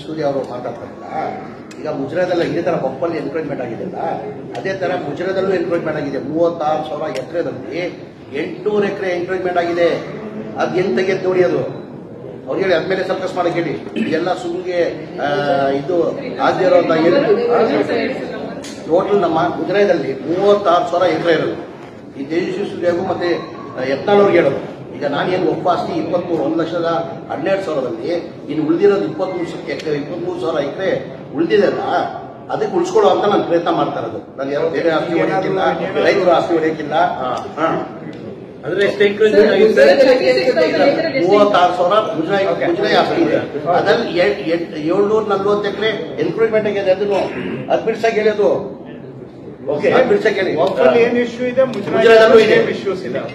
ಸೂರ್ಯ ಅವರು ಮಾತಾಡ್ತಾರಲ್ಲ ಈಗ ಮುಜರಾದಲ್ಲ ಇದೇ ತರ ಬೊಪ್ಪಲ್ಲಿ ಎನ್ಕ್ರೋಚ್ಮೆಂಟ್ ಆಗಿದೆಯಲ್ಲ ಅದೇ ತರ ಮುಜರಾದಲ್ಲೂ ಎನ್ಕ್ರೋಚ್ಮೆಂಟ್ ಆಗಿದೆ ಮೂವತ್ತಾರು ಸಾವಿರ ಎಕರೆದಲ್ಲಿ ಎಂಟುನೂರು ಎಕರೆ ಎನ್ಕ್ರೋಚ್ಮೆಂಟ್ ಆಗಿದೆ ಅದ್ ಎಂತ ತೆಗೆದು ನೋಡಿ ಅದು ಅವ್ರು ಹೇಳಿ ಅದ್ಮೇಲೆ ಸರ್ಕಸ್ ಮಾಡಕ್ ಹೇಳಿ ಇದೆಲ್ಲ ಸುಮ್ಗೆ ಆ, ಇದು ಆಗದೆ ಇರೋಂತ ಟೋಟಲ್ ನಮ್ಮ ಗುಜರಾತಲ್ಲಿ ಮೂವತ್ತಾರು ಸಾವಿರ ಎಕರೆ ಇರೋದು ಈ ತೇಜಸ್ವಿ ಸೂರ್ಯಗೂ ಮತ್ತೆ ಯತ್ನಾಳವ್ರಿಗೆ ಹೇಳೋದು ಈಗ ನಾನೇನು ಒಬ್ಬ ಆಸ್ತಿ ಇಪ್ಪತ್ಮೂರು ಒಂದು ಲಕ್ಷದ ಹನ್ನೆರಡು ಸಾವಿರದಲ್ಲಿ ಇನ್ನು ಉಳಿದಿರೋದು ಇಪ್ಪತ್ಮೂರು ಎಕರೆ ಇಪ್ಪತ್ಮೂರು ಸಾವಿರ ಎಕರೆ ಉಳಿದಿದೆಲ್ಲ ಅದಕ್ಕೆ ಉಳಿಸ್ಕೊಳ್ಳೋ ಅಂತ ನಾನು ಪ್ರಯತ್ನ ಮಾಡ್ತಾ ಇರೋದು ನಾನು ಯಾರೋ ಬೇರೆ ಆಸ್ತಿ ಹೊಡೆಯಕ್ಕಿಲ್ಲ ರೈತರ ಆಸ್ತಿ ಹೊಡೆಯಕ್ಕಿಲ್ಲ ಹಾ. ಅಂದ್ರೆ ಎಷ್ಟು ಎಂಕ್ರೋಚ್ಮೆಂಟ್ ಆಗಿದೆ ಮೂವತ್ತಾರು ಸಾವಿರ ಮುಜರಾಯಿ ಮುಜರಾಯಿ ಆಸ್ತಿ ಇದೆ ಅದ್ರಲ್ಲಿ ಏಳ್ನೂರ ನಲ್ವತ್ತು ಎಕರೆ ಎನ್ಕ್ರೂಟ್ಮೆಂಟ್ ಆಗಿದೆ ಅದನ್ನು ಅದ್ ಬಿಡ್ಸಕ್ ಹೇಳೋದು ಓಕೆ ಅದ್ ಬಿಡ್ಸಕ್ ಹೇಳಿ ಒಬ್ಬಲ್ಲಿ ಏನ್ ಇಶ್ಯೂ ಇದೆ ಮುಜರಾಯಿದಲ್ಲೂ ಇದೆ. ಇಶ್ಯೂಸ್ ಇದೆ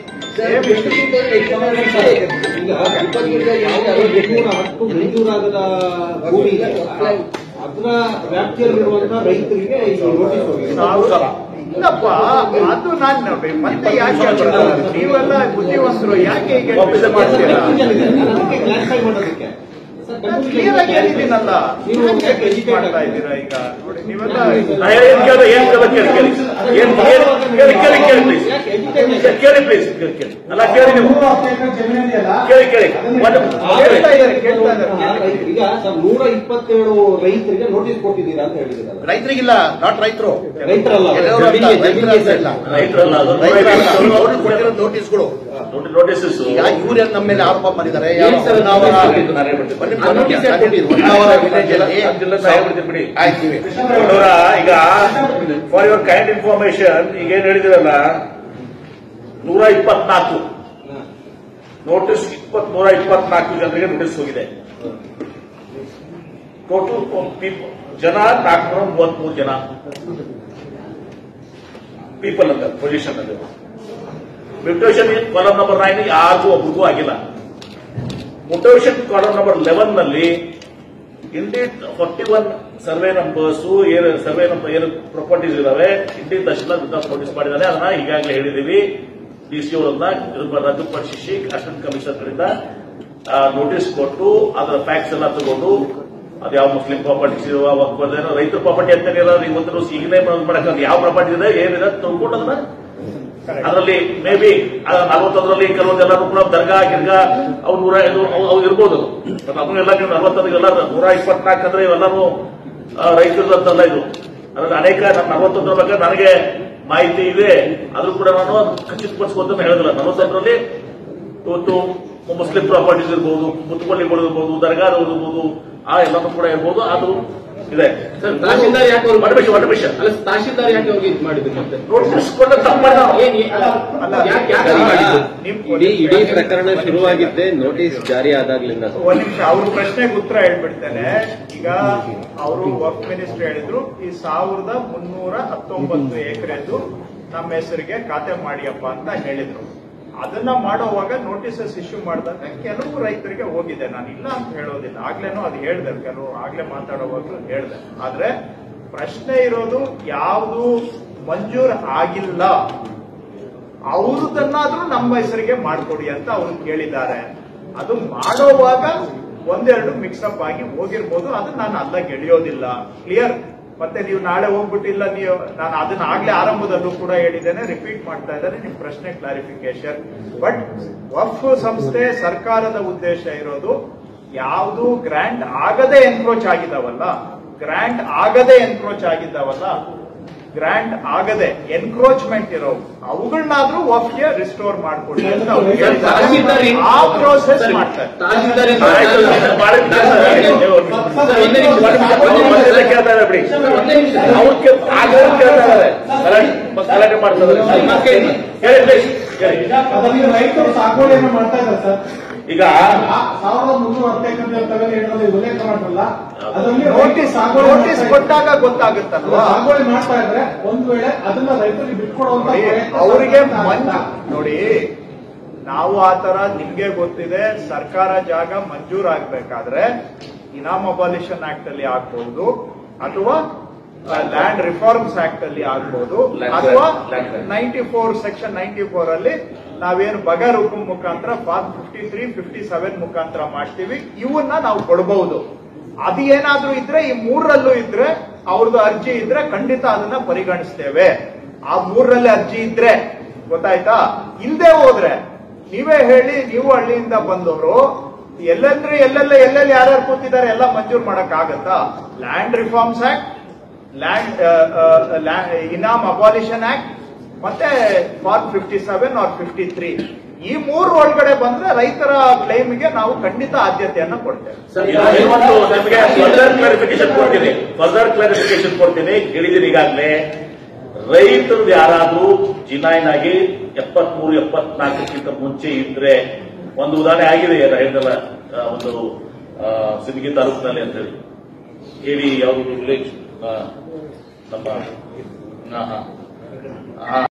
ಮಂಜೂರಾಗದ ಭೂಮಿ ಇದೆ ಅದರ ವ್ಯಾಪ್ತಿಯಲ್ಲಿರುವಂತಹ ರೈತರಿಗೆ ಈ ನೋಟಿಸ್ ಹೋಗಿದೆ ಸಾವಿರ. ಇಲ್ಲಪ್ಪ ಅದು ನಾನು ಮತ್ತೆ ಯಾಕೆ ಹೇಳ್ಬಾರ್ದು? ನೀವೆಲ್ಲ ಬುದ್ಧಿವಂತರು ಯಾಕೆ ಹೀಗೆ Officer ಮಾಡ್ತೀರಾ? ಅದಕ್ಕೆ ಕ್ಲಾರಿಫೈ ಮಾಡೋದಕ್ಕೆ ಕ್ಲಿಯರ್ ಆಗಿ ಹೇಳಿದ್ದೀನಲ್ಲ ನೀವು ನೀವು educate educate ಮಾಡ್ತಾ ಇದ್ದೀರಾ ಈಗ ನೋಡಿ ನೀವೆಲ್ಲ ನಾ ಏನ್ ಕೇಳ್ದೆ ಏನ್ ಕೇಳ್ದೆ ಕೇಳಿ ಕೇಳಿ ಏನ್ ಕೇಳಿ ಕೇಳಿ ಕೇಳಿ ಕೇಳಿ ಪ್ಲೀಸ್ ಕೇಳಿ ಪ್ಲೀಸ್ ಕೇಳಿ ಕೇಳಿ ಅಲ್ಲ ಕೇಳಿ ನೀವು ಕೇಳಿ ಕೇಳಿ ಒಂದು ಕೇಳ್ತಾ ಇದ್ದಾರೆ ಕೇಳ್ತಾ ಇದ್ದಾರೆ ಈಗ ಸರ್ ನೂರ ಇಪ್ಪತ್ತೇಳು ರೈತರಿಗೆ ನೋಟಿಸ್ ಕೊಟ್ಟಿದ್ದೀರಾ ಅಂತ ಹೇಳಿದ್ದಾರೆ ರೈತರಿಗಿಲ್ಲ ನಾಟ್ ರೈತರು ರೈತರಲ್ಲ ಕೆಲವರು ಅಂತ, ಜಮೀನಿಗೆ- ರೈತರ ಅಂತ ಇಲ್ಲ. ರೈತರಲ್ಲ ಅದು ರೈತರಲ್ಲ, ಅವ್ರಿಗೆ ಕೊಟ್ಟಿರೋ ನೋಟಿಸ್ಗಳು ನೋಟಿಸಸ್ ಈಗ ಇವ್ರು ನಮ್ಮ ಮೇಲೆ ಆರೋಪ ಮಾಡಿದ್ದಾರೆ ಏನ್ ಸರ್ ನಾವು ಇದು ನಾನೇ ಮಾಡ್ತೀನಿ. ಬನ್ನಿ, ಆ notice ಯಾಕ್ ಕೊಟ್ಟಿದ್ದು? ಹೊನ್ನಾವರ village ಅಲ್ಲಿ ಅದೆಲ್ಲ ಸಹಾಯ ಮಾಡ್ತೀನಿ ಬಿಡಿ ಆಯ್ತೀವಿ ನೋಡೋಣ, ಈಗ ಫಾರ್ ಯುವರ್ ಕೈಂಡ್ ಇನ್ಫಾರ್ಮೇಶನ್ ಈಗ ಏನ್ ಹೇಳಿದಿರಲ್ಲ ನೂರ ಇಪ್ಪತ್ನಾಲ್ಕು ನೋಟಿಸ್ ಇಪ್ಪತ್ ನೂರ ಇಪ್ಪತ್ನಾಲ್ಕು ಜನರಿಗೆ ನೋಟಿಸ್ ಹೋಗಿದೆ ಟೋಟಲ್ ಪೀಪಲ್ ಜನ ನಾಲ್ಕುನೂರ ಮೂವತ್ಮೂರು ಜನ ಪೀಪಲ್ ಅಂತ ಪೊಸಿಷನ್ ಅದು ಮ್ಯೂಟೇಷನ್ ಕಾಲಮ್ ನಂಬರ್ ನೈನ್ ಯಾರಿಗೂ ಒಬ್ಬರಿಗೂ ಆಗಿಲ್ಲ ಮ್ಯೂಟೇಷನ್ ಕಾಲಮ್ ನಂಬರ್ ಲೆವೆನ್ ನಲ್ಲಿ ಇಂಡಿಟ್ ಫಾರ್ಟಿ ಒನ್ ಸರ್ವೆ ನಂಬರ್ಸ್ ಏನು ಸರ್ವೆ ನಂಬರ್ ಏನು ಪ್ರಾಪರ್ಟೀಸ್ ಇದಾವೆ ಇಂಡಿಟ್ ದರ್ಶನ ವಿಧಾನ ನೋಟಿಸ್ ಮಾಡಿದ್ದಾರೆ ಅದನ್ನ ಈಗಾಗಲೇ ಹೇಳಿದೀವಿ ಡಿ ಸಿ ಅವರನ್ನ ರದ್ದುಪಡಿಸಿ ಅಸಿಸ್ಟೆಂಟ್ ಕಮಿಷನರ್ ಕಡೆಯಿಂದ ನೋಟಿಸ್ ಕೊಟ್ಟು ಅದರ ಫ್ಯಾಕ್ಸ್ ಎಲ್ಲ ತಗೊಂಡು ಅದು ಯಾವ ಮುಸ್ಲಿಂ ಪ್ರಾಪರ್ಟೀಸ್ ಇರುವ ವಕ್ಫದೇನೋ ರೈತರ ಪ್ರಾಪರ್ಟಿ ಅಂತ ಇವತ್ತು ಈಗಲೇ ಮಾಡಕ್ಕೆ ಯಾವ ಪ್ರಾಪರ್ಟಿ ಇದೆ ಏನಿದೆ ತಗೊಂಡು ಅದನ್ನ ಅದರಲ್ಲಿ ಮೇ ಬಿ ನಲವತ್ತೊಂದರಲ್ಲಿ ಕೆಲವೊಂದೆಲ್ಲರೂ ಕೂಡ ದರ್ಗಾ ಗಿರ್ಗಾ ಅವು ನೂರ ಐದು ಅವು ಅವು ಇರ್ಬೋದು ಬಟ್ ಅದನ್ನೆಲ್ಲ ನೀವು ನಲವತ್ತೊಂದಿಗೆಲ್ಲ ನೂರ ಇಪ್ಪತ್ನಾಲ್ಕು ಅಂದ್ರೆ ಇವೆಲ್ಲರೂ ರೈತರದಂತಲ್ಲ ಇದು ಅದ್ರಲ್ಲಿ ಅನೇಕ ನಮ್ಮ ನಲವತ್ತೊಂದರ ಬಗ್ಗೆ ನನಗೆ ಮಾಹಿತಿ ಇದೆ ಆದ್ರೂ ಕೂಡ ನಾನು ಖಚಿತಪಡಿಸ್ಬೋದು ಅಂತ ಹೇಳಿದಿಲ್ಲ ನಲವತ್ತೊಂದರಲ್ಲಿ ಇವತ್ತು ಮುಸ್ಲಿಂ ಪ್ರಾಪರ್ಟೀಸ್ ಇರ್ಬೋದು ಮುತ್ತುಪಳ್ಳಿಗಳು ಇರ್ಬೋದು ದರ್ಗಾದವರು ಇರ್ಬೋದು ಆ ಎಲ್ಲನೂ ಕೂಡ ಇರ್ಬೋದು ಅದು ಇದೆ ಸರ್ ತಹಶೀಲ್ದಾರ್ ಯಾಕೆ ಅವ್ರು ಒಂದು ನಿಮಿಷ ಒಂದು ನಿಮಿಷ ಅಲ್ಲ ತಹಶೀಲ್ದಾರ್ ಯಾಕೆ ಅವ್ರಿಗೆ ಇದು ಮಾಡಿದ್ರು ಮತ್ತೆ ನೋಟಿಸ್ ಕೊಟ್ಟ ತಪ್ಪು ಮಾಡಿದ ಏನ್ ಏ- ಅಲ್ಲ, ಅಲ್ಲ, ಯಾಕೆ ಯಾಕೆ ಹೀಗ್ ಮಾಡಿದ್ದು? ನಿಮ್ ಇಡೀ ಇಡೀ ಪ್ರಕರಣ ಶುರುವಾಗಿದ್ದೆ ನೋಟಿಸ್ ಜಾರಿ ಆದಾಗ್ಲಿಂದ ಒಂದ್ ನಿಮಿಷ ಅವ್ರ ಪ್ರಶ್ನೆಗೆ ಉತ್ತರ ಹೇಳ್ಬಿಡ್ತೇನೆ ಈಗ ಅವರು ವರ್ಕ್ ಮಿನಿಸ್ಟರ್ ಹೇಳಿದ್ರು ಈ ಸಾವಿರದ ಮುನ್ನೂರ ಹತ್ತೊಂಬತ್ತು ಎಕರೆದು ನಮ್ಮ ಹೆಸರಿಗೆ ಖಾತೆ ಮಾಡಿಯಪ್ಪ ಅಂತ ಹೇಳಿದ್ರು ಅದನ್ನ ಮಾಡೋವಾಗ ನೋಟಿಸಸ್ ಇಶ್ಯೂ ಮಾಡಿದಾಗ ಕೆಲವು ರೈತರಿಗೆ ಹೋಗಿದೆ ನಾನು ಇಲ್ಲ ಅಂತ ಹೇಳೋದಿಲ್ಲ ಆಗ್ಲೇನೋ ಅದು ಹೇಳ್ದೆ ಕೆಲವು ಆಗ್ಲೇ ಮಾತಾಡುವಾಗ್ಲೂ ಹೇಳ್ದೆ ಆದ್ರೆ ಪ್ರಶ್ನೆ ಇರೋದು ಯಾವುದು ಮಂಜೂರ್ ಆಗಿಲ್ಲ ಅವ್ರದನ್ನಾದ್ರೂ ನಮ್ಮ ಹೆಸರಿಗೆ ಮಾಡ್ಕೊಡಿ ಅಂತ ಅವ್ರು ಕೇಳಿದ್ದಾರೆ ಅದು ಮಾಡೋವಾಗ ಒಂದೆರಡು ಮಿಕ್ಸಪ್ ಆಗಿ ಹೋಗಿರ್ಬೋದು ಅದು ನಾನು ಅಲ್ಲ ಗೆಳೆಯೋದಿಲ್ಲ ಕ್ಲಿಯರ್ ಮತ್ತೆ ನೀವು ನಾಳೆ ಹೋಗ್ಬಿಟ್ಟಿಲ್ಲ ನೀವು ನಾನು ಅದನ್ನ ಆಗ್ಲೇ ಆರಂಭದಲ್ಲೂ ಕೂಡ ಹೇಳಿದ್ದೇನೆ ರಿಪೀಟ್ ಮಾಡ್ತಾ ಇದ್ದೇನೆ ನಿಮ್ ಪ್ರಶ್ನೆ ಕ್ಲಾರಿಫಿಕೇಶನ್ ಬಟ್ ವಫ್ ಸಂಸ್ಥೆ ಸರ್ಕಾರದ ಉದ್ದೇಶ ಇರೋದು ಯಾವುದು ಗ್ರ್ಯಾಂಟ್ ಆಗದೆ ಎನ್ಕ್ರೋಚ್ ಆಗಿದ್ದಾವಲ್ಲ ಗ್ರ್ಯಾಂಟ್ ಆಗದೆ ಎನ್ಕ್ರೋಚ್ ಆಗಿದ್ದಾವಲ್ಲ ಗ್ರ್ಯಾಂಟ್ ಆಗದೆ ಎನ್ಕ್ರೋಚ್ಮೆಂಟ್ ಇರೋ ಅವುಗಳನ್ನಾದ್ರೂ ವಫ್ಗೆ ರಿಸ್ಟೋರ್ ಮಾಡ್ಕೊಡಿ ಅಂತ ಅವ್ರು ಹೇಳ್ತಾರೆ. ತಹಶೀಲ್ದಾರ್ ಏನ್- ಆ ಪ್ರೋಸೆಸ್ ಮಾಡ್ತಾರೆ ತಹಶೀಲ್ದಾರ್ ಏನ್- ಆಯ್ತು, ಇದು ಮಾಡಿ ಕೆಲಸ ಇದೆ. ನೀವು ಸರ್, ಒಂದೇ ನಿಮಿಷ, ಒಂದೇ ನಿಮಿಷ, ಅವ್ರು ಒಂದೇ ಮತ್ತೆ ನಿಮಿಷ. ಕೇಳ್ತಾ ಇದ್ದಾರೆ ಬಿಡಿ ಒಂದೇ ನಿಮಿಷ. ಅವ್ರು ಕೇಳ್- ಆಗೋರು ಕೇಳ್ತಾ ಇದ್ದಾರೆ ಗಲಾಟೆ ಗಲಾಟೆ ಮಾಡ್ತಾ ಇದ್ದಾರೆ ಸರ್, ಮತ್ತೆ ಹೇಳಿ. ಹೇಳಿ please, ಹೇಳಿ. ಅದರಲ್ಲಿ ರೈತರು ಸಾಗುವಳಿಯನ್ನು ಮಾಡ್ತಾ ಇದ್ದಾರೆ ಸರ್ ಈಗ ಆ ಸಾವಿರದ ಮುನ್ನೂರ ಹತ್ತೈದು ಅಂತ ಹೇಳೋದು ಉಲ್ಲೇಖ ಮಾಡಲ್ಲ ಅದರಲ್ಲಿ ನೋಟಿಸ್ ನೋಟಿಸ್ ಕೊಟ್ಟಾಗ ಗೊತ್ತಾಗುತ್ತಲ್ವಾ ಸಾಗುವಳಿ ಮಾಡ್ತಾ ಇದ್ರೆ ಒಂದ್ ವೇಳೆ ಅದನ್ನ ರೈತರಿಗೆ ಬಿಟ್ಕೊಡುವಂತ ನೋಡಿ, ಪ್ರಯತ್ನ ಅವರಿಗೆ ಸರ್ಕಾರ ಮಂಜು ಮಾಡ್ತಾ ನೋಡಿ ನಾವು ಆತರ ನಿಮ್ಗೆ ಗೊತ್ತಿದೆ ಸರ್ಕಾರ ಜಾಗ ಮಂಜೂರಾಗಬೇಕಾದ್ರೆ ಇನಾಮ್ ಅಬಾಲಿಷನ್ ಆಕ್ಟ್ ಅಲ್ಲಿ ಆಗ್ಬಹುದು ಅಥವಾ ಲ್ಯಾಂಡ್ ರಿಫಾರ್ಮ್ಸ್ ಆಕ್ಟ್ ಅಲ್ಲಿ ಆಗ್ಬಹುದು Land ಅಥವಾ grant, land grant. Ninety four section ninety four ಅಲ್ಲಿ ನಾವೇನು ಬಗರ್ ಹುಕುಂ ಮುಖಾಂತರ form fifty three fifty seven ಮುಖಾಂತರ ಮಾಡ್ತೀವಿ ಇವನ್ನ ನಾವು ಕೊಡಬಹುದು ಅದು ಏನಾದ್ರೂ ಇದ್ರೆ ಈ ಮೂರರಲ್ಲೂ ಇದ್ರೆ ಅವ್ರದ್ದು ಅರ್ಜಿ ಇದ್ರೆ ಖಂಡಿತ ಅದನ್ನ ಪರಿಗಣಿಸ್ತೇವೆ ಆ ಮೂರರಲ್ಲಿ ಅರ್ಜಿ ಇದ್ರೆ ಗೊತ್ತಾಯ್ತಾ ಇಲ್ದೇ ಹೋದ್ರೆ ನೀವೇ ಹೇಳಿ ನೀವು ಹಳ್ಳಿಯಿಂದ ಬಂದವರು ಎಲ್ಲೆಂದ್ರೆ ಎಲ್ಲೆಲ್ಲ ಎಲ್ಲೆಲ್ಲಿ ಯಾರ್ಯಾರು ಕೂತಿದ್ದಾರೆ ಎಲ್ಲ ಮಂಜೂರು ಮಾಡಕ್ ಆಗತ್ತಾ ಲ್ಯಾಂಡ್ ರಿಫಾರ್ಮ್ಸ್ ಆಕ್ಟ್ ಲ್ಯಾಂಡ್ ಇನಾಮ್ ಅಬಾಲಿಷನ್ ಆಕ್ಟ್ ಮತ್ತೆ form fifty seven or fifty three ಈ ಮೂರು ಒಳಗಡೆ ಬಂದ್ರೆ ರೈತರ ಕ್ಲೈಮ್ಗೆ ನಾವು ಖಂಡಿತ ಆದ್ಯತೆಯನ್ನ ಕೊಡ್ತೇವೆ ಇನ್ನೊಂದು ನಿಮಗೆ ಫರ್ದರ್ ಕ್ಲಾರಿಫಿಕೇಶನ್ ಕೊಡ್ತೀನಿ ಫರ್ದರ್ ಕ್ಲಾರಿಫಿಕೇಶನ್ ಕೊಡ್ತೀನಿ ಕೇಳಿದ್ದೀನಿ ಈಗಾಗಲೇ ರೈತರು ಯಾರಾದ್ರೂ ಜಿನಾಯ್ನ್ ಆಗಿ ಎಪ್ಪತ್ಮೂರು ಎಪ್ಪತ್ನಾಲ್ಕಕ್ಕಿಂತ ಮುಂಚೆ ಇದ್ರೆ ಒಂದು ಉದಾಹರಣೆ ಆಗಿದೆ ಹೇಳಿದಲ್ಲ ಆ, ಒಂದು ಆ, ಸಿಂದಗಿ ತಾಲೂಕಿನಲ್ಲಿ ಅಂತ ಹೇಳಿ ಹೇಳಿ ಯಾವುದು ವಿಲೇಜ್ ನಮ್ಮ ಹಾ, ಹಾ. ಹಾ